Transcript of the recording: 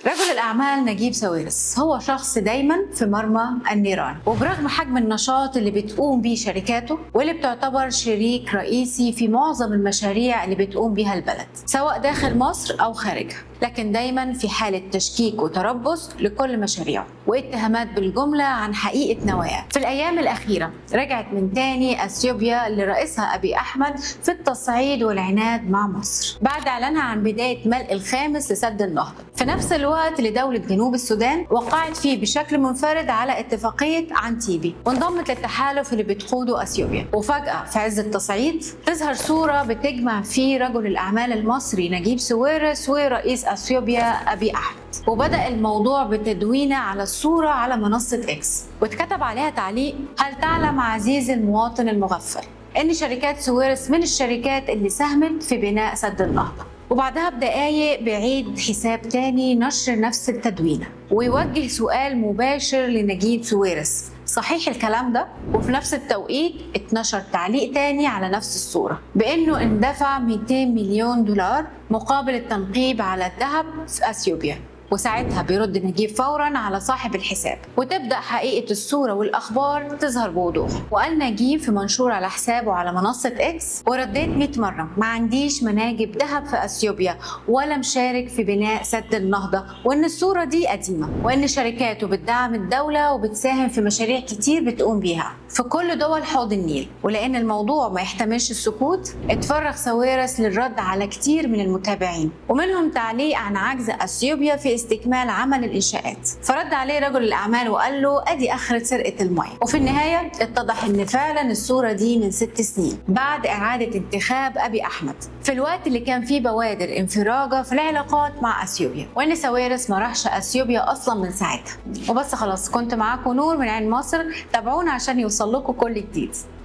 رجل الأعمال نجيب ساويرس هو شخص دايما في مرمى النيران وبرغم حجم النشاط اللي بتقوم بيه شركاته واللي بتعتبر شريك رئيسي في معظم المشاريع اللي بتقوم بيها البلد سواء داخل مصر أو خارجها لكن دايما في حالة تشكيك وتربص لكل مشاريعه واتهامات بالجملة عن حقيقة نواياه في الأيام الأخيرة رجعت من تاني أثيوبيا اللي رئيسها أبي أحمد في التصعيد والعناد مع مصر بعد إعلانها عن بداية ملء الخامس لسد النهضة في نفس الوقت اللي دولة جنوب السودان وقعت فيه بشكل منفرد على اتفاقية عنتيبي وانضمت للتحالف اللي بتقوده أثيوبيا وفجأة في عز التصعيد تظهر صورة بتجمع فيه رجل الأعمال المصري نجيب سويرس ورئيس اثيوبيا ابي احمد وبدا الموضوع بتدوينه على الصوره على منصه اكس واتكتب عليها تعليق هل تعلم عزيزي المواطن المغفل ان شركات سويرس من الشركات اللي ساهمت في بناء سد النهضه وبعدها بدقايق بعيد حساب تاني نشر نفس التدوينة ويوجه سؤال مباشر لنجيب سويرس صحيح الكلام ده وفي نفس التوقيت اتنشر تعليق تاني على نفس الصورة بأنه اندفع 200 مليون دولار مقابل التنقيب على الذهب في أثيوبيا وساعتها بيرد نجيب فورا على صاحب الحساب وتبدا حقيقه الصوره والاخبار تظهر بوضوح وقال نجيب في منشور على حسابه على منصه اكس ورديت 100 مره ما عنديش مناجب ذهب في اثيوبيا ولا مشارك في بناء سد النهضه وان الصوره دي قديمه وان شركاته بتدعم الدوله وبتساهم في مشاريع كتير بتقوم بيها في كل دول حوض النيل ولان الموضوع ما يحتملش السكوت اتفرغ ساويرس للرد على كتير من المتابعين ومنهم تعليق عن عجز اثيوبيا في استكمال عمل الانشاءات فرد عليه رجل الاعمال وقال له ادي اخره سرقه الميه وفي النهايه اتضح ان فعلا الصوره دي من ست سنين بعد اعاده انتخاب ابي احمد في الوقت اللي كان فيه بوادر انفراجه في العلاقات مع اثيوبيا وان ساويرس ما راحش اثيوبيا اصلا من ساعتها وبس خلاص كنت معاكم نور من عين مصر تابعونا عشان يوصل لكم كل جديد